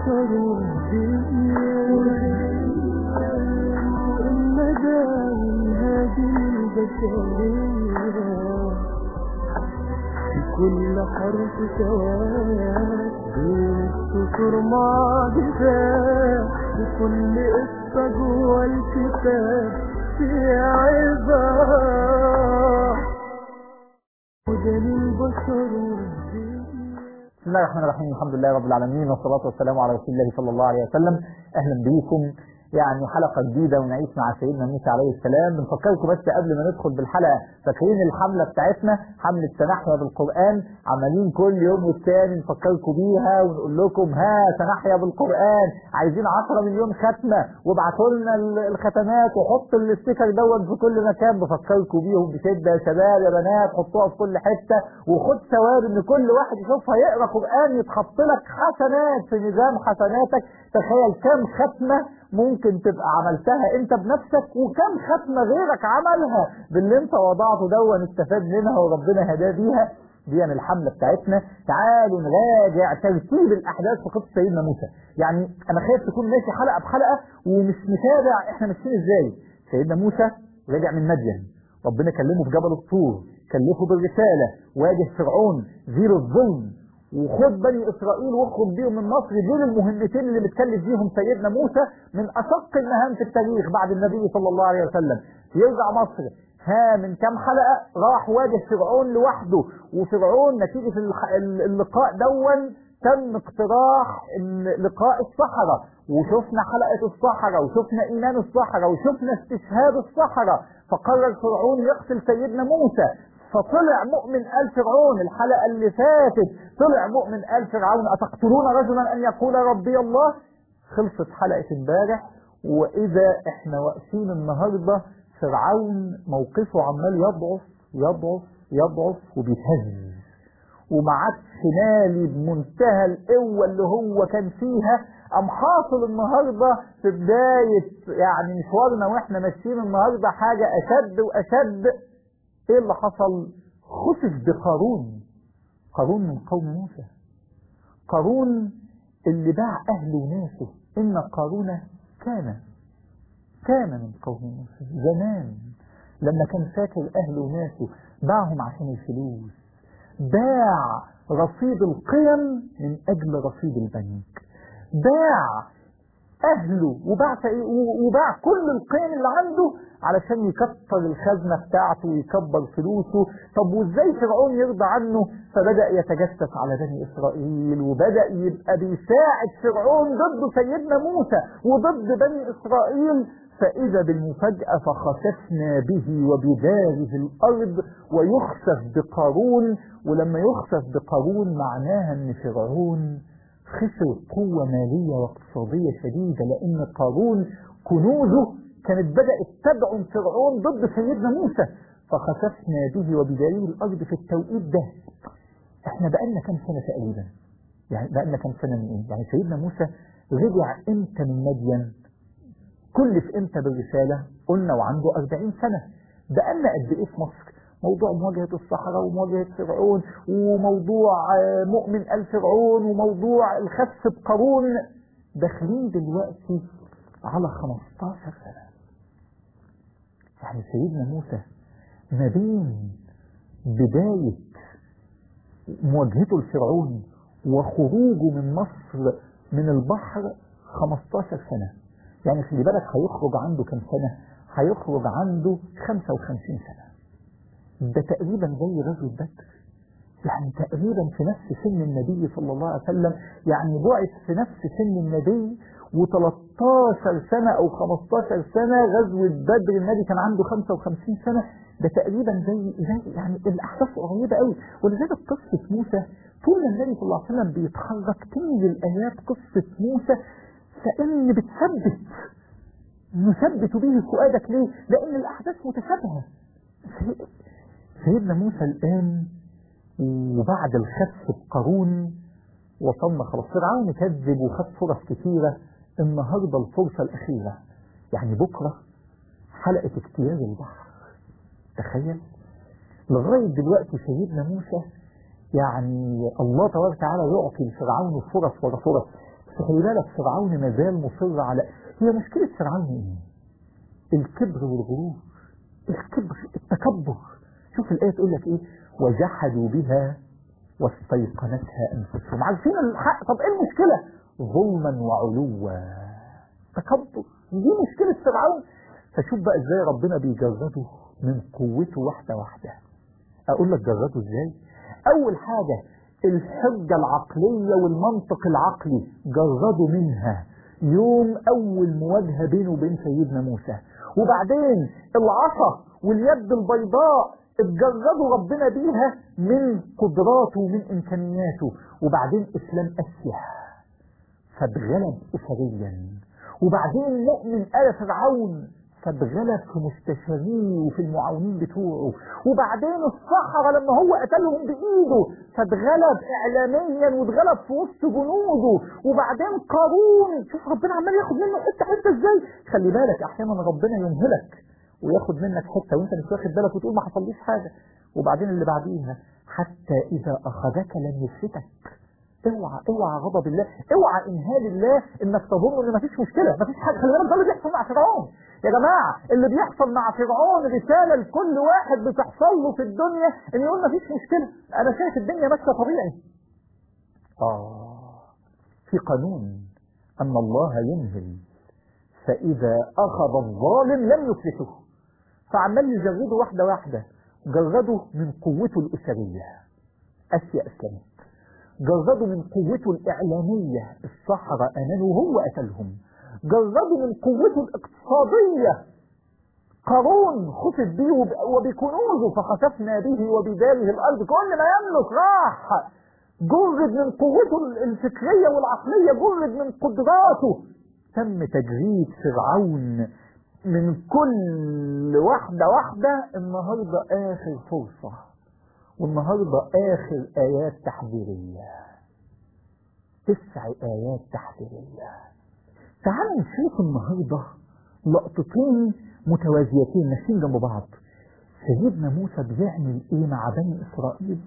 البشر والمدى هذه البشرية في كل حرف سواد بين السطور معجزات في كل قصة جوه الكتاب في عظة وده للبشر بسم الله الرحمن الرحيم الحمد لله رب العالمين والصلاة والسلام على رسول الله صلى الله عليه وسلم أهلا بكم يعني حلقة جديدة ونعيش مع سيدنا موسى عليه السلام بنفكركم بس قبل ما ندخل بالحلقة فاكرين الحملة بتاعتنا حملة تنحيا بالقرآن عمالين كل يوم والتاني نفكركم بيها ونقول لكم ها تنحيا بالقرآن عايزين 10 مليون ختمة وابعتوا لنا ال- الختمات وحط الاستيكر دوت في كل مكان بفكركم بيهم بشدة يا شباب يا بنات حطوها في كل حتة وخد ثواب ان كل واحد يشوفها يقرا قرآن يتحط لك حسنات في ميزان حسناتك تخيل كم ختمة ممكن تبقى عملتها انت بنفسك وكم ختمة غيرك عملها باللي انت وضعته دون استفاد منها وربنا هداه بيها دي يعني الحملة بتاعتنا تعالوا نراجع ترتيب الأحداث في قصة سيدنا موسى يعني أنا خايف تكون ماشي حلقة بحلقة ومش متابع إحنا ماشيين إزاي سيدنا موسى رجع من مدين ربنا كلمه في جبل الطور كلفه بالرسالة واجه فرعون زير الظلم وخد بني إسرائيل واخرج بيهم من مصر دول المهمتين اللي متكلف بيهم سيدنا موسى من أشق المهام في التاريخ بعد النبي صلى الله عليه وسلم يرجع مصر ها من كام حلقة راح واجه فرعون لوحده وفرعون نتيجة الح- اللقاء دون تم اقتراح ال- لقاء الصحراء وشفنا حلقة الصحراء وشفنا إيمان الصحراء وشفنا استشهاد الصحراء فقرر فرعون يقتل سيدنا موسى فطلع مؤمن آل فرعون الحلقة اللي فاتت طلع مؤمن آل فرعون أتقتلون رجلا أن يقول ربي الله خلصت حلقة امبارح وإذا احنا واقفين النهاردة فرعون موقفه عمال يضعف يضعف يضعف وبيتهز وما عادش مالي بمنتهى القوة اللي هو كان فيها أم حاصل النهاردة في بداية يعني مشوارنا واحنا ماشيين النهاردة حاجة أشد وأشد ايه اللي حصل خسف بقارون قارون من قوم موسى قارون اللي باع أهله وناسه إن قارون كان كان من قوم موسى زمان لما كان فاكر أهله وناسه باعهم عشان الفلوس باع رصيد القيم من أجل رصيد البنك باع أهله وباع وباع كل القيم اللي عنده علشان يكتر الخزنة بتاعته ويكبر فلوسه طب وازاي فرعون يرضى عنه فبدأ يتجسس على بني إسرائيل وبدأ يبقى بيساعد فرعون ضد سيدنا موسى وضد بني إسرائيل فإذا بالمفاجأة فخسفنا به وبداره الأرض ويخسف بقارون ولما يخسف بقارون معناها أن فرعون خسر قوة مالية واقتصادية شديدة لأن قارون كنوزه كانت بدأت تدعم فرعون ضد سيدنا موسى فخسفنا به وبداره الأرض في التوقيت ده احنا بقالنا كام سنة تقريبا يعني بقالنا كام سنة من ايه يعني سيدنا موسى رجع امتى من مدين كلف امتى بالرسالة قلنا وعنده 40 سنة بقالنا قد ايه في مصر موضوع مواجهة الصحراء ومواجهة فرعون وموضوع آه، مؤمن آل فرعون وموضوع الخس بقارون داخلين دلوقتي على 15 سنة يعني سيدنا موسى ما بين بداية مواجهته لفرعون وخروجه من مصر من البحر 15 سنة يعني خلي بالك هيخرج عنده كم سنة هيخرج عنده 55 سنة ده تقريبا زي غزوة بدر يعني تقريبا في نفس سن النبي صلى الله عليه وسلم يعني بعث في نفس سن النبي و13 سنة أو 15 سنة غزوة بدر النبي كان عنده 55 سنة ده تقريبا زي, زي يعني الأحداث قريبة قوي ولذلك قصة موسى طول ما النبي صلى الله عليه وسلم بيتحرك تنزل آيات قصة موسى فإن بتثبت نثبت به فؤادك ليه؟ لأن الأحداث متشابهة سيدنا موسى الآن وبعد الخسف بقارون وصلنا خلاص فرعون كذب وخد فرص كثيرة النهاردة الفرصة الأخيرة يعني بكرة حلقة اجتياز البحر تخيل لغاية دلوقتي سيدنا موسى يعني الله تبارك وتعالى يعطي لفرعون فرص ورا فرص خلي بالك فرعون ما زال مصر على هي مشكلة فرعون ايه؟ الكبر والغرور الكبر التكبر شوف الآية تقول لك ايه وجحدوا بها واستيقنتها أنفسهم عارفين الحق طب ايه المشكلة ظلما وعلوا تكبر دي مشكلة فرعون فشوف بقى ازاي ربنا بيجرده من قوته واحدة واحدة اقول لك جرده ازاي اول حاجة الحجة العقلية والمنطق العقلي جرده منها يوم اول مواجهة بينه وبين سيدنا موسى وبعدين العصا واليد البيضاء اتجردوا ربنا بيها من قدراته ومن امكانياته وبعدين اسلام اسيا فاتغلب اسريا وبعدين مؤمن آل فرعون فاتغلب في مستشاريه وفي المعاونين بتوعه وبعدين الصحراء لما هو قتلهم بإيده فاتغلب إعلاميا واتغلب في وسط جنوده وبعدين قارون شوف ربنا عمال ياخد منه حتة حتة ازاي خلي بالك أحيانا ربنا يمهلك وياخد منك حتة وانت مش واخد بالك وتقول ما حصليش حاجة وبعدين اللي بعديها حتى إذا أخذك لم يفلتك اوعى اوعى غضب الله اوعى انهال الله انك تظن ان مفيش مشكله مفيش حاجه خلي بالك ده اللي بيحصل مع فرعون يا جماعه اللي بيحصل مع فرعون رساله لكل واحد بتحصل له في الدنيا ان يقول مفيش مشكله انا شايف الدنيا ماشيه طبيعي اه في قانون ان الله ينهل فاذا اخذ الظالم لم يفلته فعمال يجرده واحده واحده جرده من قوته الاسريه اسيا اسلمت جرده من قوته الإعلامية الصحراء أمنوا وهو قتلهم جرده من قوته الاقتصادية قارون خسف به وبكنوزه فخسفنا به وبداره الأرض كل ما يملك راح جرد من قوته الفكرية والعقلية جرد من قدراته تم تجريد فرعون من كل واحدة واحدة النهاردة آخر فرصة والنهاردة آخر آيات تحذيرية تسع آيات تحذيرية تعالوا نشوف النهاردة لقطتين متوازيتين ماشيين جنب بعض سيدنا موسى بيعمل ايه مع بني اسرائيل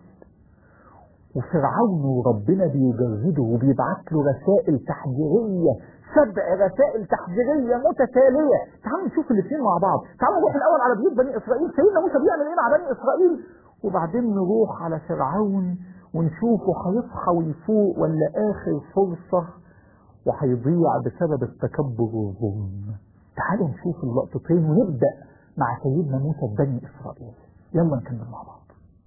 وفرعون وربنا بيجرده وبيبعت له رسائل تحذيرية سبع رسائل تحذيرية متتالية تعالوا نشوف الاثنين مع بعض تعالوا نروح الاول على بيوت بني اسرائيل سيدنا موسى بيعمل ايه مع بني اسرائيل وبعدين نروح على فرعون ونشوفه هيصحى ويفوق ولا آخر فرصة وهيضيع بسبب التكبر والظلم تعالوا نشوف اللقطتين ونبدأ مع سيدنا موسى بني إسرائيل يلا نكمل مع بعض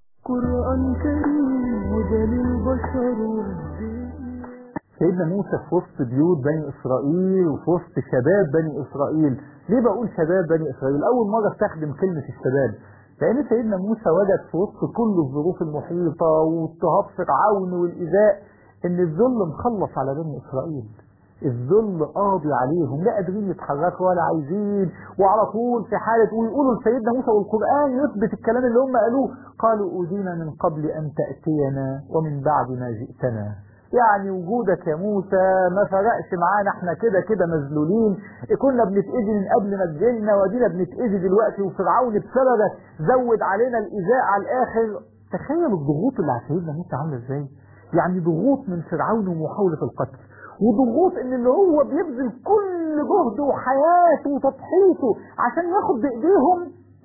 قرآن كريم هدى للبشر والدين سيدنا موسى في وسط بيوت بني إسرائيل وفي وسط شباب بني إسرائيل ليه بقول شباب بني إسرائيل أول مرة استخدم كلمة الشباب لأن سيدنا موسى وجد في وسط كل الظروف المحيطة واضطهاد فرعون والإيذاء إن الذل مخلص على بني إسرائيل الذل قاضي عليهم لا قادرين يتحركوا ولا عايزين وعلى طول في حالة ويقولوا لسيدنا موسى والقرآن يثبت الكلام اللي هم قالوه قالوا أوذينا من قبل أن تأتينا ومن بعد ما جئتنا يعني وجودك يا موسى ما فرقش معانا احنا كده كده مذلولين كنا بنتأذي من قبل ما تجيلنا وادينا بنتأذي دلوقتي وفرعون بسببك زود علينا الإيذاء على الآخر تخيل الضغوط اللي على سيدنا موسى عامله ازاي يعني ضغوط من فرعون ومحاولة القتل وضغوط ان اللي هو بيبذل كل جهده وحياته وتضحيته عشان ياخد بايديهم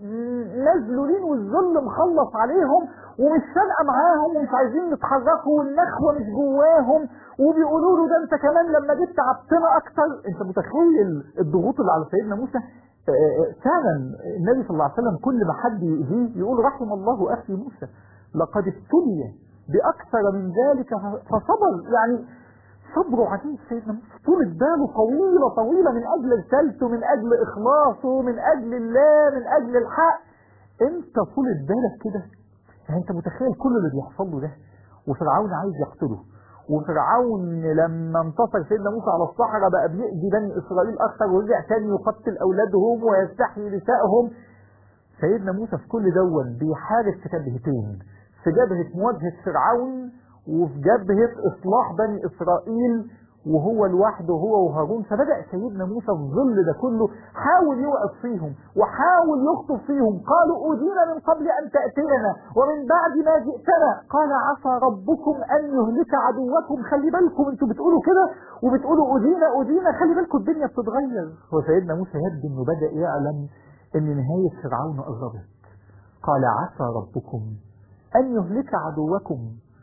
مذلولين والذل مخلص عليهم ومش فارقه معاهم ومش عايزين يتحركوا والنخوه مش جواهم وبيقولوا له ده انت كمان لما جيت تعبتنا اكتر انت متخيل الضغوط اللي على سيدنا موسى فعلا النبي صلى الله عليه وسلم كل ما حد يؤذيه يقول رحم الله اخي موسى لقد ابتلي باكثر من ذلك فصبر يعني صبره عجيب سيدنا موسى طولة باله طويلة طويلة من أجل رسالته من أجل إخلاصه من أجل الله من أجل الحق أنت طولة بالك كده يعني أنت متخيل كل اللي بيحصل له ده وفرعون عايز يقتله وفرعون لما انتصر سيدنا موسى على الصحراء بقى بيأذي بني إسرائيل أكثر ورجع تاني يقتل أولادهم ويستحيي نسائهم سيدنا موسى في كل دون بيحارب في جبهتين في جبهة مواجهة فرعون وفي جبهة إصلاح بني إسرائيل وهو لوحده هو وهارون فبدأ سيدنا موسى في ظل ده كله حاول يوقف فيهم وحاول يخطب فيهم قالوا أودينا من قبل أن تأتينا ومن بعد ما جئتنا قال عسى ربكم أن يهلك عدوكم خلي بالكم انتوا بتقولوا كده وبتقولوا أودينا أودينا خلي بالكم الدنيا بتتغير وسيدنا موسى يبدو أنه بدأ يعلم أن نهاية فرعون قربت قال عسى ربكم أن يهلك عدوكم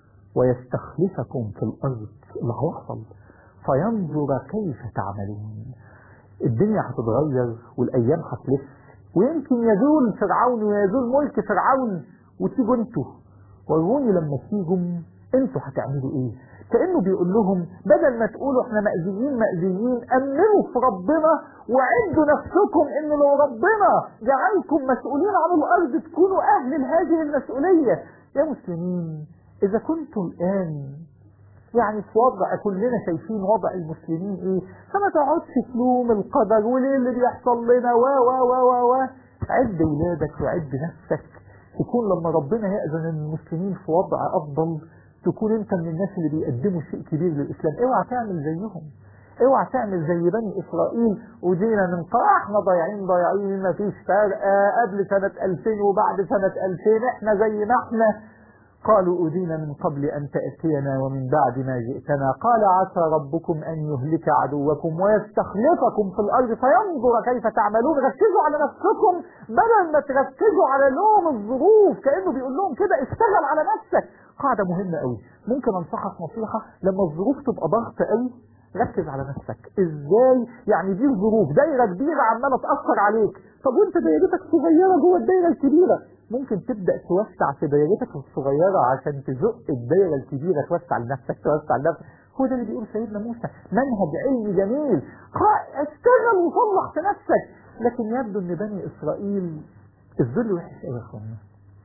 ويستخلفكم في الأرض اللي هيحصل فينظر كيف تعملون الدنيا هتتغير والأيام هتلف ويمكن يزول فرعون ويزول ملك فرعون وتيجوا انتوا وروني لما تيجوا انتوا هتعملوا ايه كأنه بيقول لهم بدل ما تقولوا احنا مأذيين مأذيين أمنوا في ربنا وعدوا نفسكم ان لو ربنا جعلكم مسؤولين عن الأرض تكونوا أهل هذه المسؤولية يا مسلمين إذا كنتم الآن يعني في وضع كلنا شايفين وضع المسلمين ايه فما تقعدش تلوم القدر وليه اللي بيحصل لنا و و و و و عد ولادك وعد نفسك تكون لما ربنا يأذن المسلمين في وضع أفضل تكون انت من الناس اللي بيقدموا شيء كبير للإسلام اوعى تعمل زيهم اوعى تعمل زي بني إسرائيل ودينا من احنا ضايعين ضايعين ما فيش فرق قبل سنة 2000 وبعد سنة 2000 احنا زي ما احنا قالوا أدينا من قبل أن تأتينا ومن بعد ما جئتنا قال عسى ربكم أن يهلك عدوكم ويستخلفكم في الأرض فينظر كيف تعملون ركزوا على نفسكم بدل ما تركزوا على لوم الظروف كأنه بيقول لهم كده اشتغل على نفسك قاعدة مهمة قوي ممكن أنصحك نصيحة لما الظروف تبقى ضغط قوي ركز على نفسك ازاي يعني دي الظروف دايرة كبيرة عمالة تأثر عليك طب وانت دايرتك صغيرة جوه الدايرة الكبيرة ممكن تبدأ توسع في دايرتك الصغيرة عشان تزق الدايرة الكبيرة توسع لنفسك توسع لنفسك هو ده اللي بيقول سيدنا موسى منهج علمي جميل اشتغل وصلح في نفسك لكن يبدو ان بني اسرائيل الذل وحش قوي يا اخوانا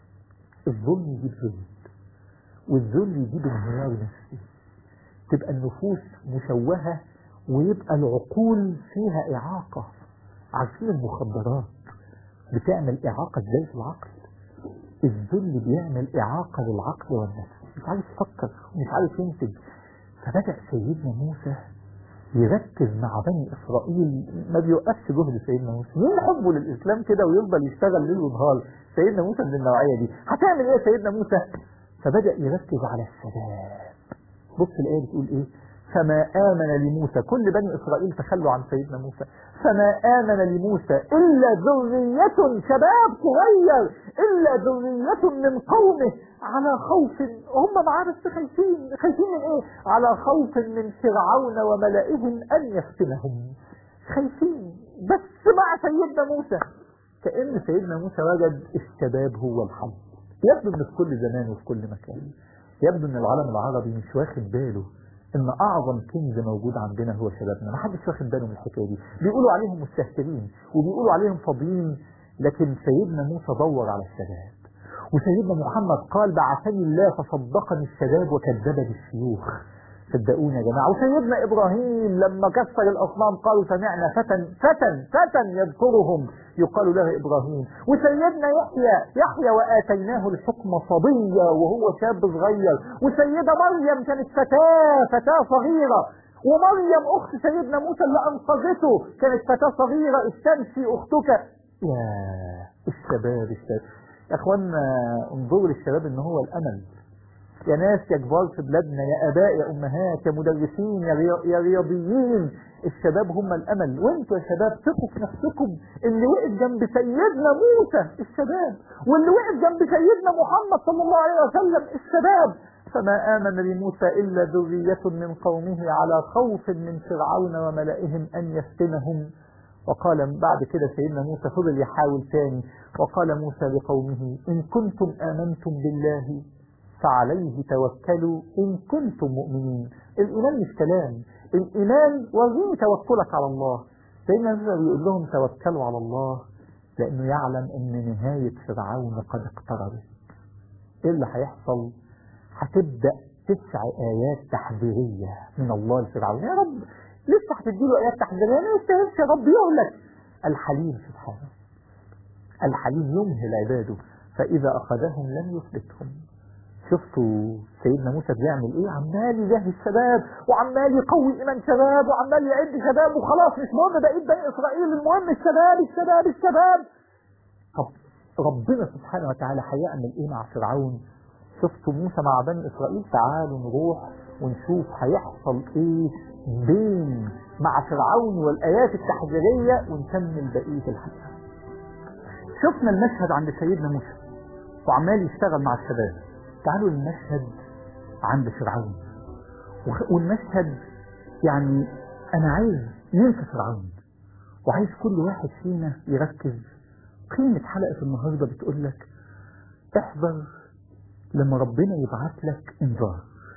الظلم يجيب ذل والذل يجيب انهيار نفسي تبقى النفوس مشوهة ويبقى العقول فيها إعاقة عارفين المخدرات بتعمل إعاقة ازاي في العقل الذل بيعمل إعاقة للعقل والنفس مش عارف يفكر ومش عارف ينتج فبدأ سيدنا موسى يركز مع بني إسرائيل ما بيوقفش جهد سيدنا موسى مين حبه للإسلام كده ويفضل يشتغل ليل ونهار سيدنا موسى من النوعية دي هتعمل إيه سيدنا موسى فبدأ يركز على السلام بص الآية بتقول إيه فما آمن لموسى كل بني إسرائيل تخلوا عن سيدنا موسى فما آمن لموسى إلا ذرية شباب صغير إلا ذرية من قومه على خوف هم معاه بس خايفين خايفين من إيه على خوف من فرعون وملئهم أن يفتنهم خايفين بس مع سيدنا موسى كأن سيدنا موسى وجد الشباب هو الحل يبدو ان في كل زمان وفي كل مكان يبدو ان العالم العربي مش واخد باله ان اعظم كنز موجود عندنا هو شبابنا ما حدش واخد باله من الحكايه دي بيقولوا عليهم مستهترين وبيقولوا عليهم فاضيين لكن سيدنا موسى دور على الشباب وسيدنا محمد قال بعثني الله فصدقني الشباب وكذبني الشيوخ صدقوني يا جماعة وسيدنا إبراهيم لما كسر الأصنام قالوا سمعنا فتى فتى فتى يذكرهم يقال له إبراهيم وسيدنا يحيى يحيى وآتيناه الحكم صبيا وهو شاب صغير وسيدة مريم كانت فتاة فتاة صغيرة ومريم أخت سيدنا موسى اللي أنقذته كانت فتاة صغيرة استمشي أختك يا الشباب الشباب يا أخوانا انظروا للشباب إن هو الأمل يا ناس يا كبار في بلادنا يا اباء يا امهات يا مدرسين يا, ريا... يا رياضيين الشباب هم الامل وانتوا يا شباب ثقوا في نفسكم اللي وقف جنب سيدنا موسى الشباب واللي وقف جنب سيدنا محمد صلى الله عليه وسلم الشباب فما آمن لموسى إلا ذرية من قومه على خوف من فرعون وملئهم أن يفتنهم وقال بعد كده سيدنا موسى فضل يحاول تاني وقال موسى لقومه إن كنتم آمنتم بالله فعليه توكلوا إن كنتم مؤمنين الإيمان مش كلام الإيمان وريني توكلك على الله سيدنا موسى بيقول لهم توكلوا على الله لأنه يعلم أن نهاية فرعون قد اقتربت إيه اللي هيحصل هتبدأ تسع آيات تحذيرية من الله لفرعون يا رب لسه هتديله آيات تحذيرية ما يستاهلش يا رب يهلك الحليم سبحانه الحليم يمهل عباده فإذا أخذهم لم يفلتهم شفتوا سيدنا موسى بيعمل ايه عمال يجهز شباب وعمال يقوي ايمان شباب وعمال يعد شباب وخلاص مش مهم بقيت بني اسرائيل المهم الشباب الشباب الشباب طب ربنا سبحانه وتعالى هيعمل ايه مع فرعون شفتوا موسى مع بني اسرائيل تعالوا نروح ونشوف هيحصل ايه بين مع فرعون والايات التحذيريه ونكمل بقيه الحلقه شفنا المشهد عند سيدنا موسى وعمال يشتغل مع الشباب تعالوا المشهد عند فرعون وخ- والمشهد يعني انا عايز ننسى فرعون وعايز كل واحد فينا يركز قيمة حلقة النهاردة بتقول لك احذر لما ربنا يبعت لك انذار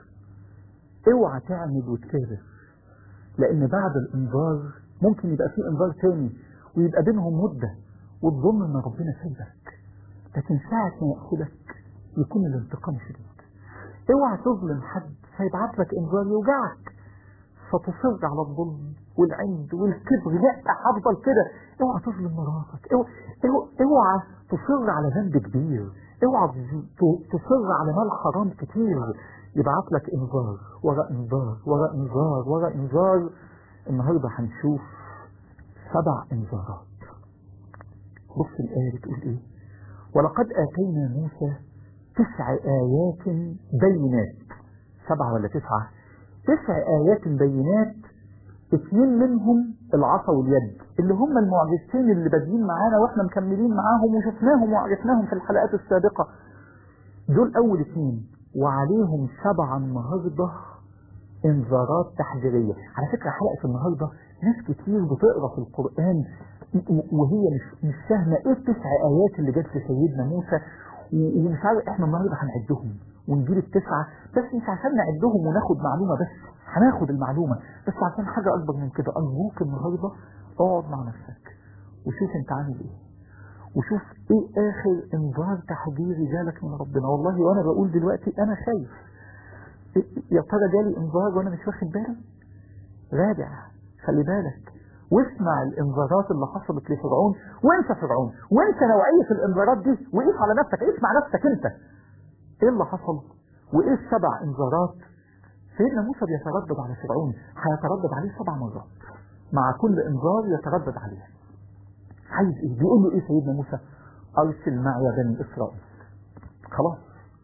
اوعى تعمل وتكابر لان بعد الانذار ممكن يبقى في انذار تاني ويبقى بينهم مدة وتظن ان ربنا سايبك لكن ساعة ما يأخذك يكون الانتقام شديد اوعى تظلم حد هيبعت لك انذار يوجعك فتصر على الظلم والعند والكبر لا هفضل كده اوعى تظلم مراتك اوعى, اوعى, اوعى تصر على ذنب كبير اوعى ت- تصر على مال حرام كتير يبعت لك انذار ورا انذار ورا انذار ورا انذار النهارده هنشوف سبع انذارات بص الآية بتقول ايه ولقد آتينا موسى تسع آيات بينات سبعة ولا تسعة تسع آيات بينات اثنين منهم العصا واليد اللي هم المعجزتين اللي بادئين معانا واحنا مكملين معاهم وشفناهم وعرفناهم في الحلقات السابقة دول أول اثنين وعليهم سبعة النهاردة انذارات تحذيرية على فكرة حلقة النهاردة ناس كتير بتقرا في القرآن وهي مش مش فاهمة ايه التسع آيات اللي جت لسيدنا موسى و- ومش عارف احنا النهارده هنعدهم ونجيب التسعة بس مش عشان نعدهم وناخد معلومة بس هناخد المعلومة بس عشان حاجة أكبر من كده أرجوك النهارده اقعد مع نفسك وشوف أنت عامل إيه وشوف إيه آخر إنذار تحذيري جالك من ربنا والله وأنا بقول دلوقتي أنا خايف إيه- يا ترى جالي إنذار وأنا مش واخد بالي راجع خلي بالك واسمع الانذارات اللي حصلت لفرعون وانسى فرعون وانسى نوعية الانذارات دي وقيس على نفسك اسمع نفسك انت ايه اللي حصل وايه السبع انذارات سيدنا موسى بيتردد على فرعون هيتردد عليه سبع مرات مع كل انذار يتردد عليه عايز ايه بيقول له ايه سيدنا موسى ارسل معي بني اسرائيل خلاص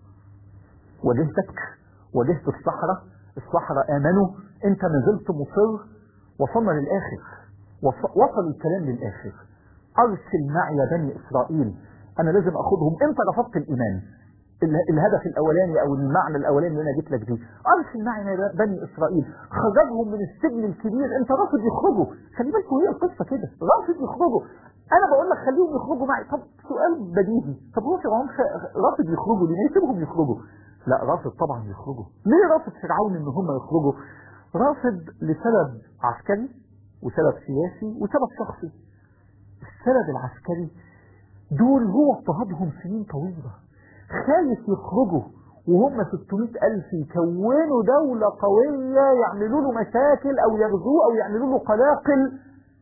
واجهتك واجهت الصحراء الصحراء امنوا انت ما زلت مصر وصلنا للاخر وص- وصل الكلام للاخر ارسل معي بني اسرائيل انا لازم اخدهم انت رفضت الايمان ال- الهدف الاولاني او المعنى الاولاني اللي انا جيت لك بيه ارسل معي بني اسرائيل خرجهم من السجن الكبير انت رافض يخرجوا خلي بالكم هي القصه كده رافض يخرجوا انا بقول لك خليهم يخرجوا معي طب سؤال بديهي طب هو فرعون خ- رافض يخرجوا ليه ما يسيبهم يخرجوا لا رافض طبعا يخرجوا ليه رافض فرعون ان هم يخرجوا رافض لسبب عسكري وسبب سياسي وسبب شخصي السبب العسكري دول هو اضطهادهم سنين طويلة خايف يخرجوا وهم 600 ألف يكونوا دولة قوية يعملوا له مشاكل أو يغزوه أو يعملوا له قلاقل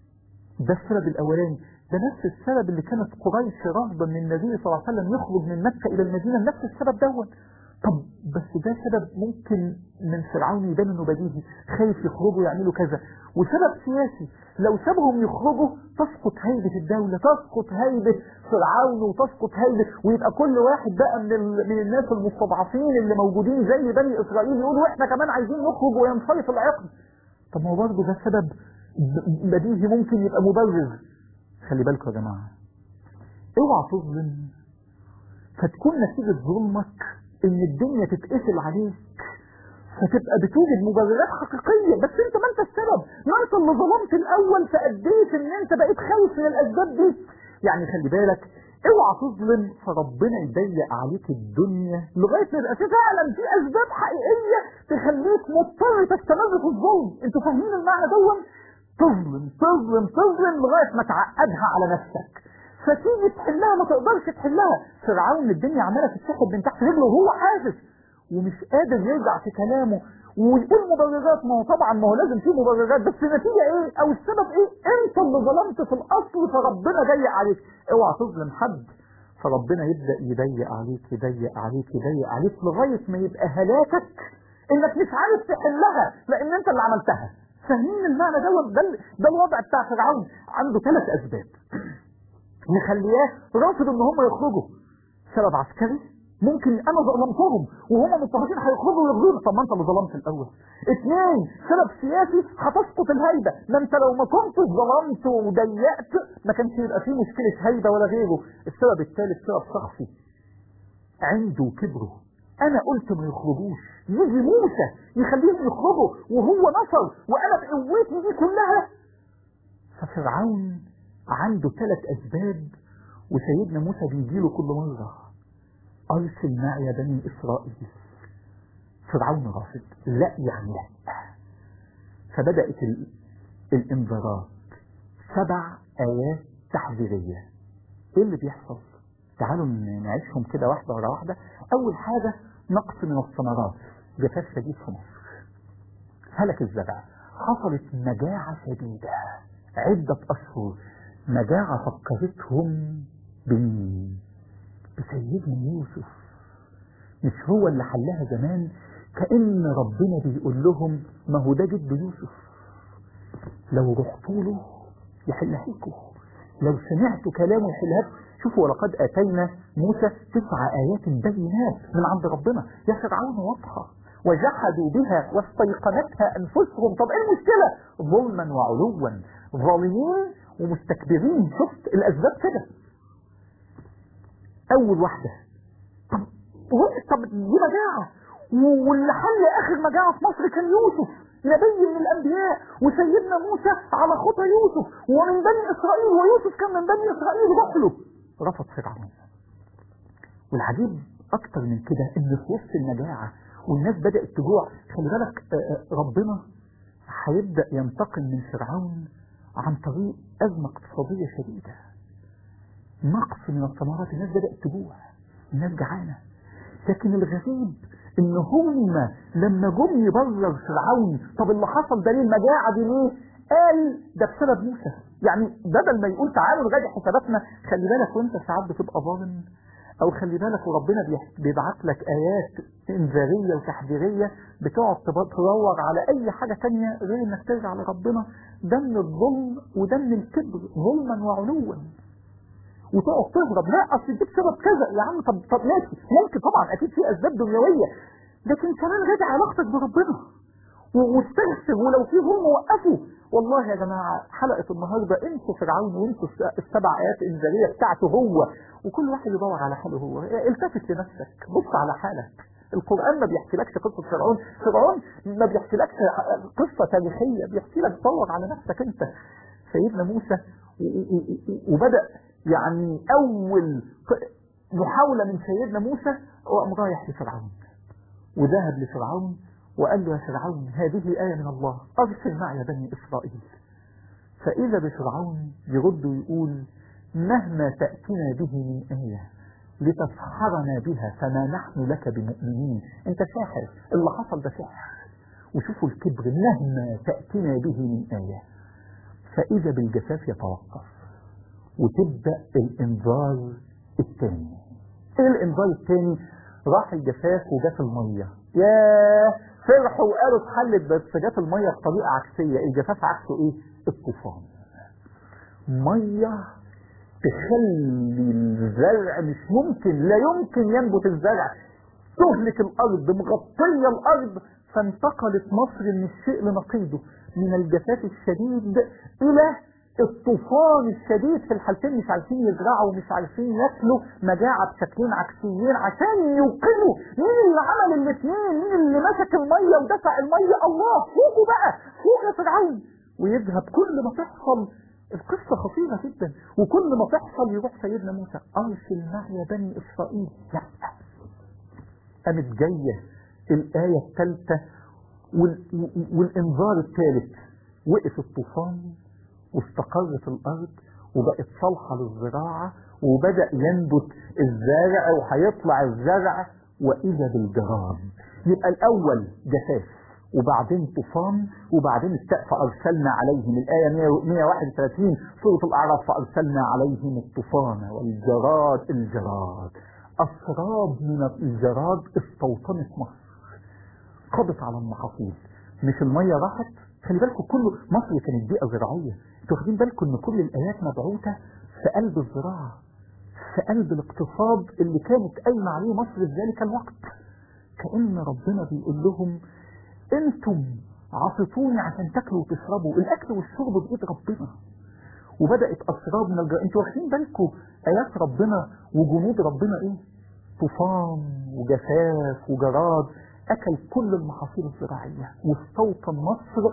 ده السبب الأولاني ده نفس السبب اللي كانت قريش رافضة ان النبي صلى الله عليه وسلم يخرج من مكة إلى المدينة نفس السبب دوت طب بس ده سبب ممكن من فرعون يبان انه بديهي خايف يخرجوا يعملوا كذا وسبب سياسي لو سابهم يخرجوا تسقط هيبة الدولة تسقط هيبة فرعون وتسقط هيبة ويبقى كل واحد بقى من, ال... من الناس المستضعفين اللي موجودين زي بني اسرائيل يقولوا احنا كمان عايزين نخرج وينصرف العقد طب ما هو برضه ده سبب ب- بديهي ممكن يبقى مبرر خلي بالكم يا جماعة اوعى تظلم فتكون نتيجة ظلمك ان الدنيا تتقفل عليك فتبقى بتوجد مبررات حقيقية بس انت ما انت السبب ما انت اللي ظلمت الاول فاديت ان انت بقيت خايف من الاسباب دي يعني خلي بالك اوعى تظلم فربنا يضيق عليك الدنيا لغايه ما يبقى في فعلا في اسباب حقيقيه تخليك مضطر تستمر في الظلم انتوا فاهمين المعنى دون تظلم تظلم تظلم لغايه ما تعقدها على نفسك فتيجي تحلها ما تقدرش تحلها فرعون الدنيا عماله تتسحب من تحت رجله وهو حاسس ومش قادر يرجع في كلامه ويقول مبررات ما هو طبعا ما هو لازم في مبررات بس النتيجه ايه او السبب ايه انت اللي ظلمت في الاصل فربنا ضيق عليك اوعى تظلم حد فربنا يبدأ يضيق عليك يضيق عليك يضيق عليك لغاية ما يبقى هلاكك انك مش عارف تحلها لان انت اللي عملتها فاهمين المعنى ده ده, ده الوضع بتاع فرعون عنده ثلاث اسباب مخلياه رافض ان هم يخرجوا سبب عسكري ممكن انا ظلمتهم وهم مضطرين هيخرجوا ويغزونا طب ما انت اللي ظلمت الاول اثنين سبب سياسي هتسقط الهيبه ما انت لو ما كنتش ظلمت وضيقت ما كانش يبقى فيه مشكله هيبه ولا غيره السبب الثالث سبب شخصي عنده كبره انا قلت ما يخرجوش يجي موسى يخليهم يخرجوا وهو نصر وانا بقوتي دي كلها ففرعون عنده ثلاث اسباب وسيدنا موسى بيجيله كل مره ارسل معي يا بني اسرائيل فرعون رافض لا يعني لا فبدات ال... الانذارات سبع ايات تحذيريه ايه اللي بيحصل تعالوا نعيشهم كده واحده ورا واحده اول حاجه نقص من الثمرات جفاف شديد في مصر هلك الزرع حصلت مجاعة شديدة عدة أشهر مجاعة فكرتهم بمين بسيدنا يوسف مش هو اللي حلها زمان كأن ربنا بيقول لهم ما هو ده جد يوسف لو رحتوا له يحلها لكم لو سمعتوا كلامه يحلها لكم شوفوا ولقد آتينا موسى تسع آيات بينات من عند ربنا يا فرعون واضحة وجحدوا بها واستيقنتها أنفسهم طب إيه المشكلة ظلما وعلوا ظالمين ومستكبرين شفت الأسباب كده أول واحدة طب طب دي مجاعة واللي حل آخر مجاعة في مصر كان يوسف نبي من الأنبياء وسيدنا موسى على خطى يوسف ومن بني إسرائيل ويوسف كان من بني إسرائيل روح له رفض فرعون والعجيب أكتر من كده إن في وسط المجاعة والناس بدأت تجوع خلي بالك ربنا هيبدأ ينتقم من فرعون عن طريق أزمة اقتصادية شديدة نقص من الثمرات الناس بدأت تجوع الناس جعانة لكن الغريب ان هم لما جم يبرر فرعون طب اللي حصل ده ليه المجاعة دي ليه قال ده بسبب موسى يعني بدل ما يقول تعالوا نراجع حساباتنا خلي بالك وانت ساعات بتبقى ظالم او خلي بالك وربنا بيبعت لك ايات انذاريه وتحذيريه بتقعد تدور على اي حاجه تانية غير انك ترجع لربنا ده من الظلم وده من الكبر ظلما وعلوا وتقعد تهرب لا اصل دي بسبب كذا يا عم طب طب ماشي ممكن طبعا اكيد في اسباب دنيويه لكن كمان راجع علاقتك بربنا واستغفر ولو في ظلم وقفوا والله يا جماعة حلقة النهاردة انسوا فرعون وانسوا السبع آيات الإنذارية بتاعته هو وكل واحد يدور على حاله هو التفت لنفسك بص على حالك القرآن ما بيحكيلكش قصة فرعون فرعون ما بيحكيلكش قصة تاريخية بيحكي لك دور على نفسك انت سيدنا موسى وبدأ يعني أول محاولة من سيدنا موسى وقام رايح لفرعون وذهب لفرعون وقال له يا فرعون هذه آية من الله أرسل معي بني إسرائيل فإذا بفرعون يرد ويقول مهما تأتنا به من آية لتسحرنا بها فما نحن لك بمؤمنين انت ساحر اللي حصل ده سحر وشوفوا الكبر مهما تأتنا به من آية فإذا بالجفاف يتوقف وتبدأ الإنذار الثاني إيه الإنذار الثاني راح الجفاف وجات المية ياه فرحوا وقالوا اتحلت بس جت المية بطريقة عكسية الجفاف عكسه ايه الطوفان مية تخلي الزرع مش ممكن لا يمكن ينبت الزرع تهلك الارض مغطية الارض فانتقلت مصر من الشيء لنقيضه من الجفاف الشديد الى الطوفان الشديد في الحالتين مش عارفين يزرعوا ومش عارفين ياكلوا مجاعة بشكلين عكسيين عشان يوقنوا مين اللي عمل الاثنين مين اللي مسك المية ودفع المية الله فوقوا بقى فوق يا فرعون ويذهب كل ما تحصل القصة خطيرة جدا وكل ما تحصل يروح سيدنا موسى أرسل معي بني إسرائيل لا قامت جاية الآية الثالثة والإنذار الثالث وقف الطوفان واستقرت الأرض وبقت صالحة للزراعة وبدأ ينبت الزارع وهيطلع الزرع وإذا بالجراد يبقى الأول جفاف وبعدين طوفان وبعدين استاء فارسلنا عليهم الايه 131 سوره الاعراف فارسلنا عليهم الطوفان والجراد الجراد اسراب من الجراد استوطنت مصر قضت على المحاصيل مش الميه راحت خلي بالكم كله مصر كانت بيئه زراعيه انتوا واخدين بالكم ان كل الايات مبعوثه في قلب الزراعه في قلب الاقتصاد اللي كانت قايمه عليه مصر في ذلك الوقت كأن ربنا بيقول لهم انتم عصيتوني عشان تاكلوا وتشربوا الاكل والشرب بايد ربنا وبدات اسراب من الجراد انتوا واخدين بالكم ايات ربنا وجنود ربنا ايه طوفان وجفاف وجراد اكل كل المحاصيل الزراعيه واستوطن مصر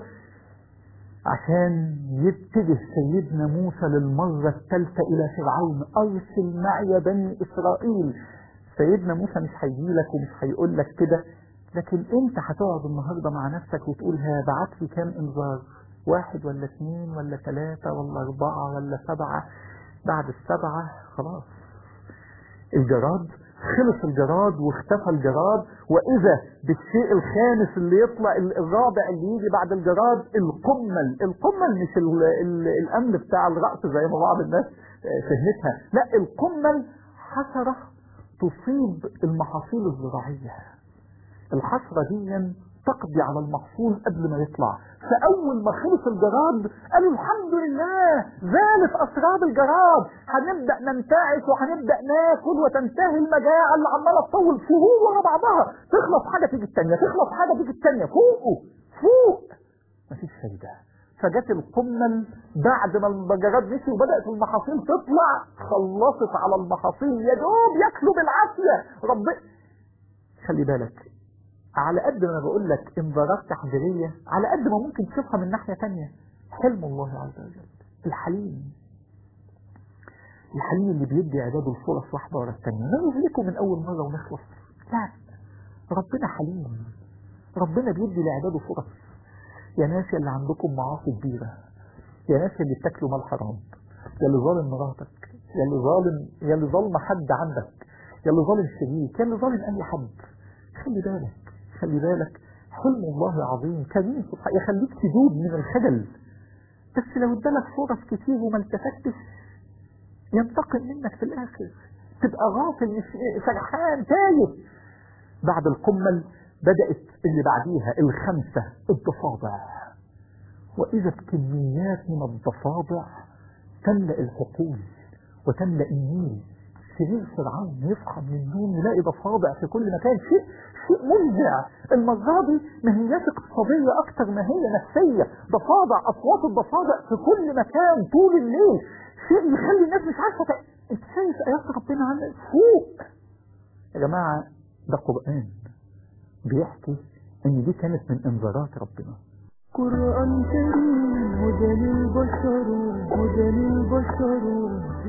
عشان يتجه سيدنا موسى للمرة الثالثة إلى فرعون أرسل معي بني إسرائيل سيدنا موسى مش هيجي لك ومش هيقول لك كده لكن انت هتقعد النهارده مع نفسك وتقول ها بعت لي كام انذار واحد ولا اثنين ولا ثلاثة ولا أربعة ولا سبعة بعد السبعة خلاص الجراد خلص الجراد واختفى الجراد وإذا بالشيء الخامس اللي يطلع الرابع اللي يجي بعد الجراد القمل القمل مش ال ال الأمن بتاع الرأس زي ما بعض الناس فهمتها لا القمل حشرة تصيب المحاصيل الزراعية الحشرة دي تقضي على المحصول قبل ما يطلع فأول ما خلص الجراد قالوا الحمد لله زالت أسراب الجراد هنبدأ ننتعش وهنبدأ ناكل وتنتهي المجاعة اللي عمالة تطول شهور ورا بعضها تخلص حاجة تيجي التانية تخلص حاجة تيجي التانية فوقه فوق مفيش فايدة فجت القمل بعد ما الجراد مشي وبدأت المحاصيل تطلع خلصت على المحاصيل يا دوب ياكلوا بالعافية رب خلي بالك على قد ما انا بقول لك انذارات تحذيريه على قد ما ممكن تشوفها من ناحيه ثانيه حلم الله عز وجل الحليم الحليم اللي بيدي عباده الفرص واحده ورا الثانيه ما نهلكه من اول مره ونخلص لا ربنا حليم ربنا بيدي لعباده فرص يا ناس اللي عندكم معاصي كبيره يا ناس اللي بتاكلوا مال حرام يا اللي ظالم مراتك يا اللي ظالم يا اللي ظالم حد عندك يا اللي ظالم شريك يا اللي ظالم اي حد خلي بالك خلي بالك حلم الله عظيم كريم سبحانه يخليك تدوب من الخجل بس لو ادالك فرص كتير وما التفتش ينتقم منك في الاخر تبقى غافل مش سرحان تايه بعد القمل بدأت اللي بعديها الخمسة الضفادع وإذا بكميات من الضفادع تملأ الحقول وتملأ النيل سرير فرعون يصحى من النوم يلاقي ضفادع في كل مكان شيء شيء مفزع المرة دي ما هياش اقتصادية أكتر ما هي نفسية ضفادع أصوات الضفادع في كل مكان طول الليل شيء يخلي الناس مش عارفة ت... انت شايف آيات ربنا عن فوق يا جماعة ده قرآن بيحكي ان دي كانت من انذارات ربنا قرآن كريم هدى للبشر هدى للبشر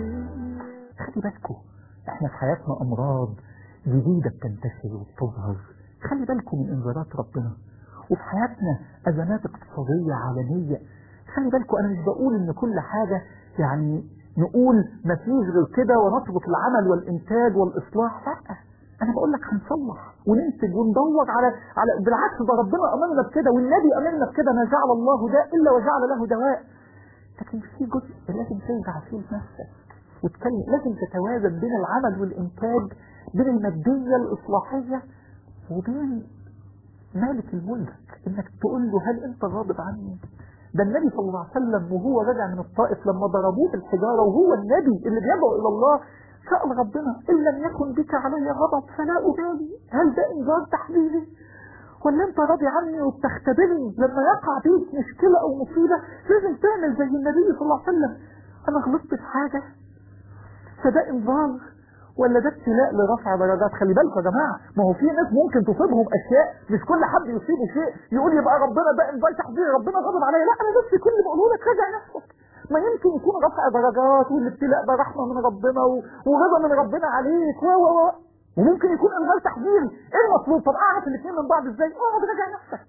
خلي بالكم احنا في حياتنا امراض جديدة بتنتشر وبتظهر خلي بالكم من انذارات ربنا وفي حياتنا ازمات اقتصادية عالمية خلي بالكم انا مش بقول ان كل حاجة يعني نقول ما فيش غير كده ونترك العمل والانتاج والاصلاح لا انا بقول لك هنصلح وننتج وندور على على بالعكس ده ربنا امرنا بكده والنبي امرنا بكده ما جعل الله داء الا وجعل له دواء لكن في جزء لازم ترجع فيه لنفسك وتكلم لازم تتوازن بين العمل والإنتاج بين المادية الإصلاحية وبين مالك الملك إنك تقول له هل أنت غاضب عني ده النبي صلى الله عليه وسلم وهو راجع من الطائف لما ضربوه بالحجارة وهو النبي اللي بيدعو إلى الله سأل ربنا إن لم يكن بك علي غضب فلا أبالي هل ده إنذار تحذيري ولا انت راضي عني وبتختبرني لما يقع بيك مشكلة او مصيبة لازم تعمل زي النبي صلى الله عليه وسلم انا غلطت في حاجة فده انذار ولا ده ابتلاء لرفع درجات خلي بالكم يا جماعه ما هو في ناس ممكن تصيبهم اشياء مش كل حد يصيبه شيء يقول يبقى ربنا ده انذار تحذير ربنا غضب عليا لا انا بس كل اللي بقوله لك راجع نفسك ما يمكن يكون رفع درجات والابتلاء ده رحمه من ربنا ورضا من ربنا عليك و و وممكن يكون انذار تحذير ايه المطلوب طب اعرف الاثنين من بعض ازاي اقعد راجع نفسك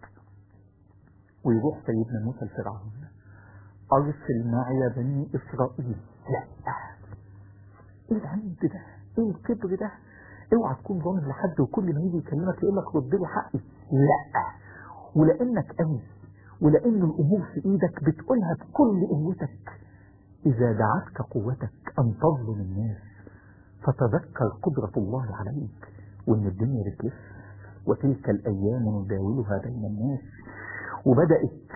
ويروح سيدنا موسى لفرعون ارسل معي بني اسرائيل لا ايه العند ده ايه الكبر ده اوعى تكون ظالم لحد وكل ما يجي يكلمك يقول لك رد له حقي لا ولانك قوي ولان الامور في ايدك بتقولها بكل قوتك اذا دعتك قوتك ان تظلم الناس فتذكر قدرة الله عليك وان الدنيا بتلف وتلك الايام نداولها بين الناس وبدأت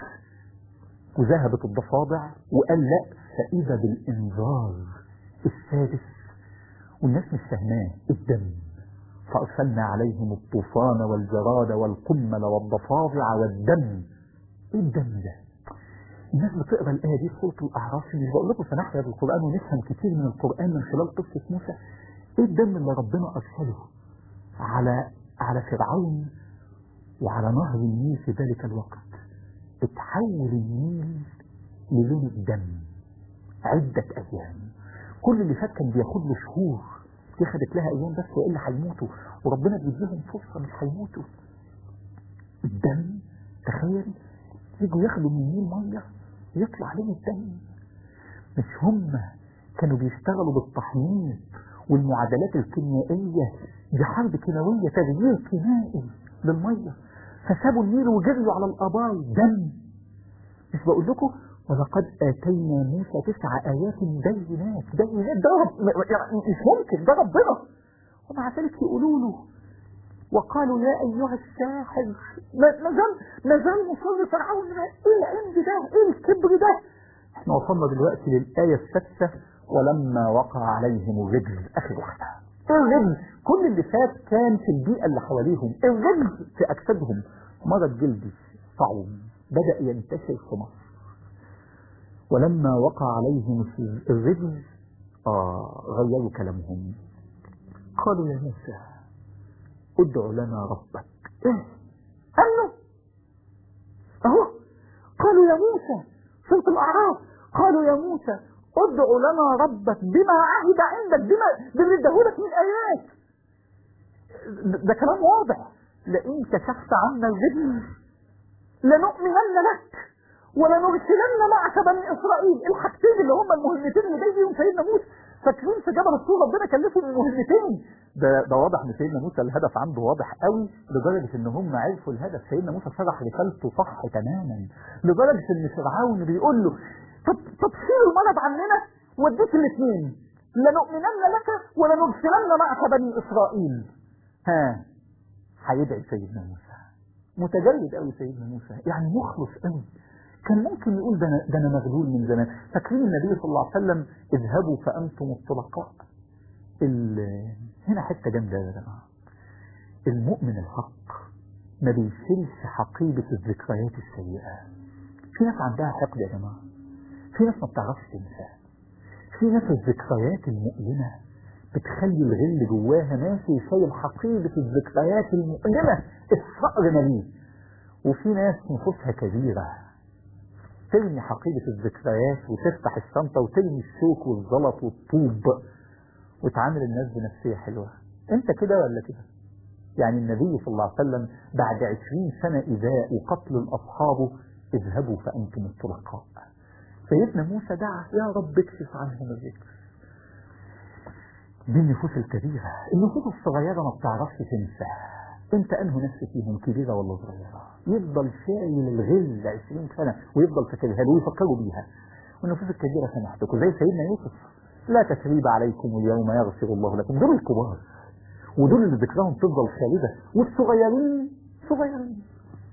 وذهبت الضفادع وقال لا فإذا بالإنذار السادس والناس مش فاهماه الدم فأرسلنا عليهم الطوفان والجراد والقمل والضفادع والدم ايه الدم ده الناس بتقرا الآية دي في سورة الأعراف مش بقول لكم سنحيا بالقرآن ونفهم كتير من القرآن من خلال قصة موسى ايه الدم اللي ربنا أرسله على على فرعون وعلى نهر النيل في ذلك الوقت اتحول النيل للون الدم عدة أيام كل اللي فات كان بياخد له شهور دي خدت لها أيام بس وإلا هيموتوا وربنا بيديهم فرصة مش هيموتوا الدم تخيل يجوا ياخدوا من النيل مية يطلع لهم الدم مش هم كانوا بيشتغلوا بالتحنيط والمعادلات الكيميائية دي حرب كيماوية تغيير كيميائي للمية فسابوا النيل وجريوا على الآبار دم مش بقول لكم ولقد آتينا موسى تسع آيات بينات بينات ده رب يعني مش ممكن ده ربنا ومع ذلك يقولوا له وقالوا يا أيها الساحر ما زال ما زال مصر فرعون إيه العند ده إيه الكبر ده احنا وصلنا دلوقتي للآية السادسة ولما وقع عليهم الرجل آخر واحدة الرجل كل اللي فات كان في البيئة اللي حواليهم الرجل في أجسادهم مرض جلدي صعب بدأ ينتشر في مصر ولما وقع عليهم الرجل آه غيروا كلامهم قالوا يا موسى ادع لنا ربك ايه قالوا اهو قالوا يا موسى سورة الأعراف قالوا يا موسى ادع لنا ربك بما عهد عندك بما بما اداهولك من آيات ده كلام واضح لئن كشفت عنا الرجل لنؤمنن لك ولنرسلن معك بني اسرائيل الحاجتين اللي هم المهمتين اللي جاي فيهم سيدنا موسى فاكرين في جبل الطور ربنا كلفهم المهمتين ده ده واضح ان سيدنا موسى الهدف عنده واضح قوي لدرجه ان هم عرفوا الهدف سيدنا موسى شرح رسالته صح تماما لدرجه ان فرعون بيقول له طب طب شيل المرض عننا واديك الاثنين لنؤمنن لك ولنرسلن معك بني اسرائيل ها هيدعي سيدنا موسى متجرد قوي سيدنا موسى يعني مخلص قوي كان ممكن يقول ده انا ده انا مغلول من زمان فاكرين النبي صلى الله عليه وسلم اذهبوا فانتم الطلقاء هنا حته جامده يا جماعه المؤمن الحق ما بيشيلش حقيبه الذكريات السيئه في ناس عندها حقد يا جماعه في ناس ما بتعرفش تنسى في ناس الذكريات المؤلمه بتخلي الغل جواها ماشي شايل حقيبه الذكريات المؤلمه الصقر مليء وفي ناس نفوسها كبيره ترمي حقيبة الذكريات وتفتح الشنطة وترمي الشوك والزلط والطوب وتعامل الناس بنفسية حلوة انت كده ولا كده يعني النبي صلى الله عليه وسلم بعد عشرين سنة إذاء وقتل الأصحاب اذهبوا فأنتم الطلقاء سيدنا موسى دعا يا رب اكشف عنهم الذكر دي النفوس الكبيرة النفوس الصغيرة ما بتعرفش تنسى انت انه نفس فيهم كبيرة ولا صغيرة يفضل شايل الغل 20 سنة ويفضل فاكرها له ويفكروا بيها والنفوس الكبيرة سامحتكم زي سيدنا يوسف لا تثريب عليكم اليوم يغفر الله لكم دول الكبار ودول اللي ذكرهم تفضل خالدة والصغيرين صغيرين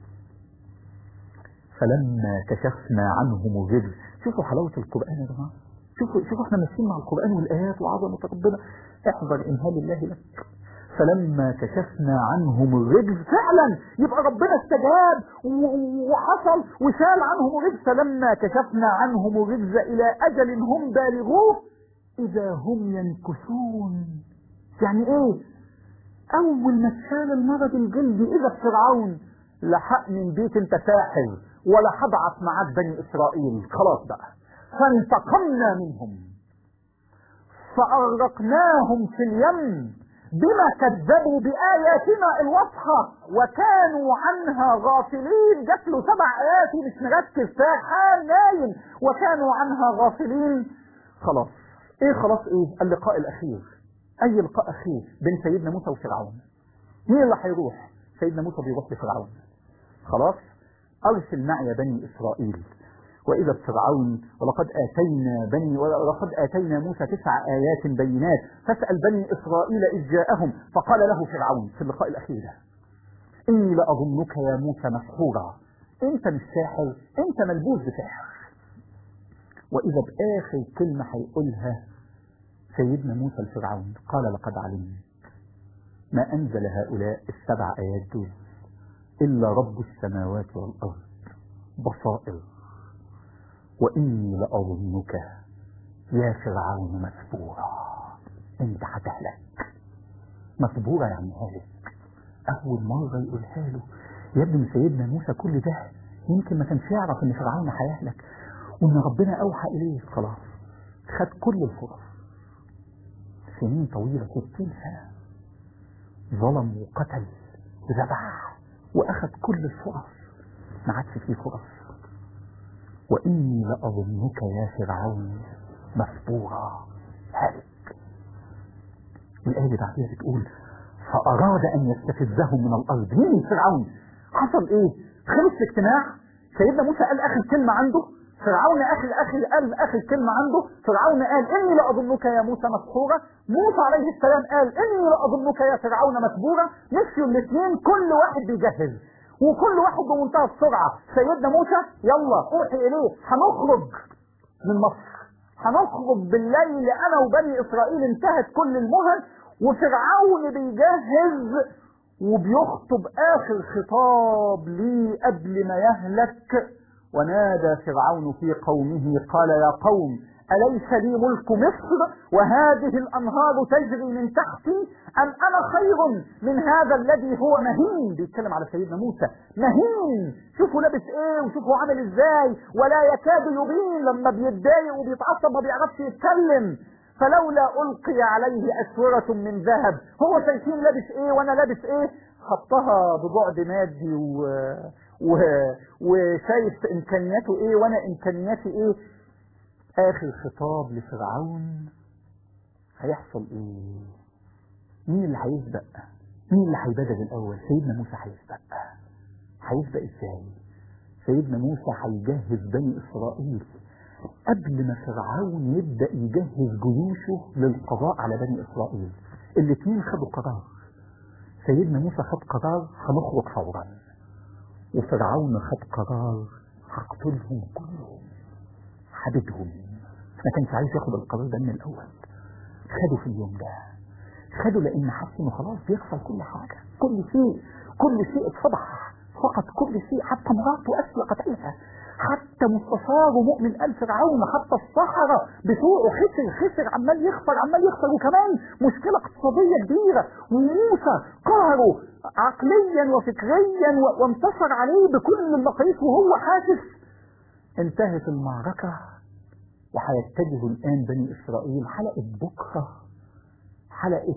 فلما كشفنا عنهم الرجل شوفوا حلاوة القرآن يا جماعة شوفوا شوفوا احنا ماشيين مع القرآن والآيات وعظمة ربنا احذر إنهال الله لك فلما كشفنا عنهم الرجز فعلا يبقى ربنا استجاب وحصل وشال عنهم الرجز فلما كشفنا عنهم الرجز إلى أجل هم بالغوه إذا هم ينكثون يعني إيه أول ما اتشال المرض الجلدي إذا فرعون لحق من بيت انت ساحر ولا هبعث معاك بني إسرائيل خلاص بقى فانتقمنا منهم فأغرقناهم في اليم بما كذبوا بآياتنا الواضحة وكانوا عنها غافلين جات له سبع آيات ومش مركز ساحان نايم وكانوا عنها غافلين خلاص ايه خلاص ايه اللقاء الاخير اي لقاء اخير بين سيدنا موسى وفرعون مين اللي هيروح سيدنا موسى بيروح لفرعون خلاص أرسل معي بني إسرائيل وإذا فرعون ولقد آتينا بني ولقد آتينا موسى تسع آيات بينات فاسأل بني إسرائيل إذ جاءهم فقال له فرعون في اللقاء الأخير ده إني لأظنك يا موسى مسحورا أنت مش ساحر أنت ملبوس بسحر وإذا بآخر كلمة هيقولها سيدنا موسى لفرعون قال لقد علمت ما أنزل هؤلاء السبع آيات دول إلا رب السماوات والأرض بصائر وإني لأظنك يا فرعون مسبورا أنت هتهلك مسبورا يعني هالك أول مرة يقولها له يا ابن سيدنا موسى كل ده يمكن ما كانش يعرف إن فرعون هيهلك وإن ربنا أوحى إليه خلاص خد كل الفرص سنين طويلة ستين سنة ظلم وقتل وذبح وأخذ كل الفرص ما عادش فيه فرص وإني لأظنك يا فرعون مسبورا هلك الآية اللي بعدها بتقول فأراد أن يستفزهم من الأرض مين فرعون حصل إيه خلص الاجتماع سيدنا موسى قال آخر كلمة عنده فرعون آخر آخر قال آخر كلمة عنده فرعون قال إني لأظنك يا موسى مسحورا موسى عليه السلام قال إني لأظنك يا فرعون مسبورا مشيوا الاثنين كل واحد بيجهز وكل واحد بمنتهى السرعة سيدنا موسى يلا اوحي إليه هنخرج من مصر هنخرج بالليل أنا وبني إسرائيل انتهت كل المهن وفرعون بيجهز وبيخطب آخر خطاب ليه قبل ما يهلك ونادى فرعون في قومه قال يا قوم أليس لي ملك مصر وهذه الأنهار تجري من تحتي أم أنا خير من هذا الذي هو مهين بيتكلم على سيدنا موسى مهين شوفوا لابس ايه وشوفوا عامل ازاي ولا يكاد يبين لما بيتضايق وبيتعصب ما بيعرفش يتكلم فلولا ألقي عليه أسورة من ذهب هو شايفين لابس ايه وانا لابس ايه خطها ببعد مادي و... و... وشايف امكانياته ايه وانا امكانياتي ايه اخر خطاب لفرعون هيحصل ايه مين اللي هيسبق مين اللي هيبدأ الاول سيدنا موسى هيسبق هيسبق ازاي سيدنا موسى هيجهز بني اسرائيل قبل ما فرعون يبدأ يجهز جيوشه للقضاء على بني اسرائيل الاثنين خدوا قرار سيدنا موسى خد قرار هنخرج فورا وفرعون خد قرار هقتلهم كلهم حبدهم ما كانش عايز ياخد القرار ده من الاول خدوا في اليوم ده خدوا لان حس انه خلاص بيخسر كل حاجه كل شيء كل شيء اتفضح فقط كل شيء حتى مراته اسيا قتلها حتى مستشار ومؤمن آل فرعون حتى الصحراء بتوعه خسر خسر عمال يخسر عمال يخسر وكمان مشكلة اقتصادية كبيرة وموسى قهره عقليا وفكريا و- وانتصر عليه بكل المقاييس وهو حاسس انتهت المعركة وهيتجه الآن بني إسرائيل حلقة بكرة حلقة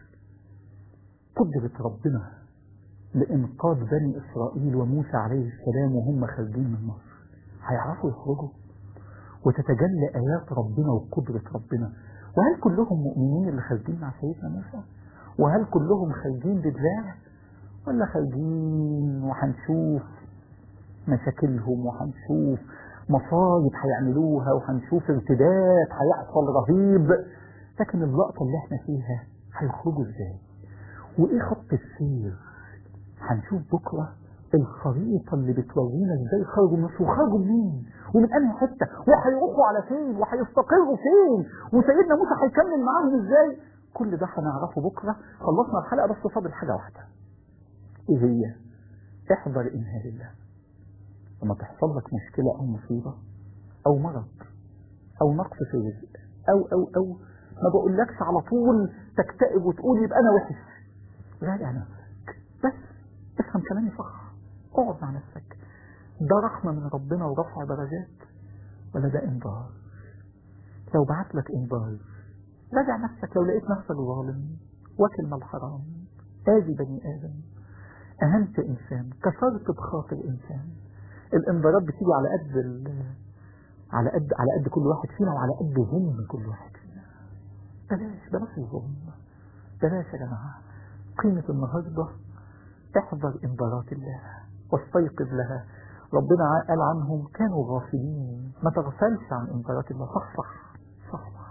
قدرة ربنا لإنقاذ بني إسرائيل وموسى عليه السلام وهم خارجين من مصر هيعرفوا يخرجوا وتتجلى آيات ربنا وقدرة ربنا وهل كلهم مؤمنين اللي خارجين مع سيدنا موسى وهل كلهم خارجين بدراع ولا خارجين وهنشوف مشاكلهم وهنشوف مصايب هيعملوها وهنشوف ارتداد هيحصل رهيب لكن اللقطة اللي احنا فيها هيخرجوا ازاي وايه خط السير هنشوف بكرة الخريطة اللي بتورينا ازاي خرجوا من مصر وخرجوا منين ومن انهي حتة وهيروحوا على فين وهيستقروا فين وسيدنا موسى هيكمل معاهم ازاي كل ده هنعرفه بكرة خلصنا الحلقة بس فاضل حاجة واحدة ايه هي احذر انهار الله لما تحصل لك مشكلة او مصيبة او مرض او نقص في الرزق او او او ما بقولكش على طول تكتئب وتقول يبقى انا وحش راجع نفسك بس افهم كلامي صح اقعد مع نفسك ده رحمة من ربنا ورفع درجات ولا ده انذار لو بعت لك انذار راجع نفسك لو لقيت نفسك ظالم واكل مال حرام آذي بني آدم أهنت إنسان كسرت بخاطر إنسان الانذارات بتيجي على قد ال... على قد على قد كل واحد فينا وعلى قد ظلم كل واحد فينا بلاش بلاش الظلم بلاش يا جماعة قيمة النهاردة احذر انذارات الله واستيقظ لها ربنا قال عنهم كانوا غافلين ما تغفلش عن إنكارات الله صحصح صحصح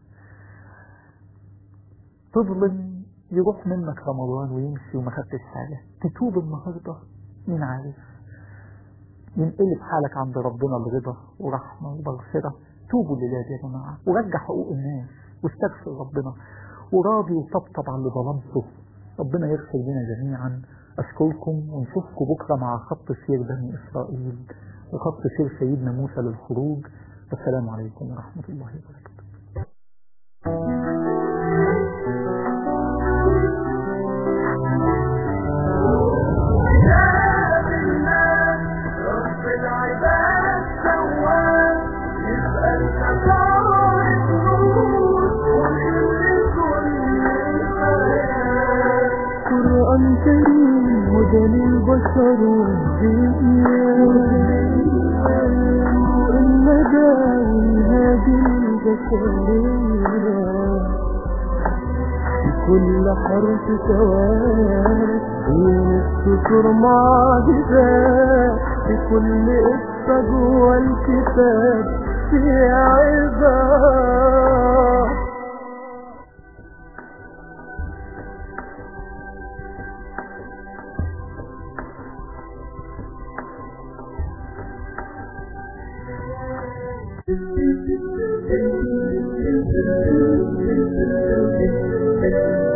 تظلم يروح منك رمضان ويمشي وما خدتش حاجة تتوب النهاردة مين عارف ينقلب حالك عند ربنا الرضا ورحمة ومغفرة توبوا لله يا جماعة ورجع حقوق الناس واستغفر ربنا وراضي وطبطب على اللي ظلمته ربنا يغفر لنا جميعا أشكركم ونشوفكم بكرة مع خط سير بني إسرائيل وخط سير سيدنا موسى للخروج والسلام عليكم ورحمة الله وبركاته رب العباد سواه يبقى الشطارة نور ولكل الحياة قرآن كريم هدى للبشر والنجاة والهادي البشرية كل حرف سواد ينسكر معجزات في كل قصة جوه الكتاب في عظات Thank you.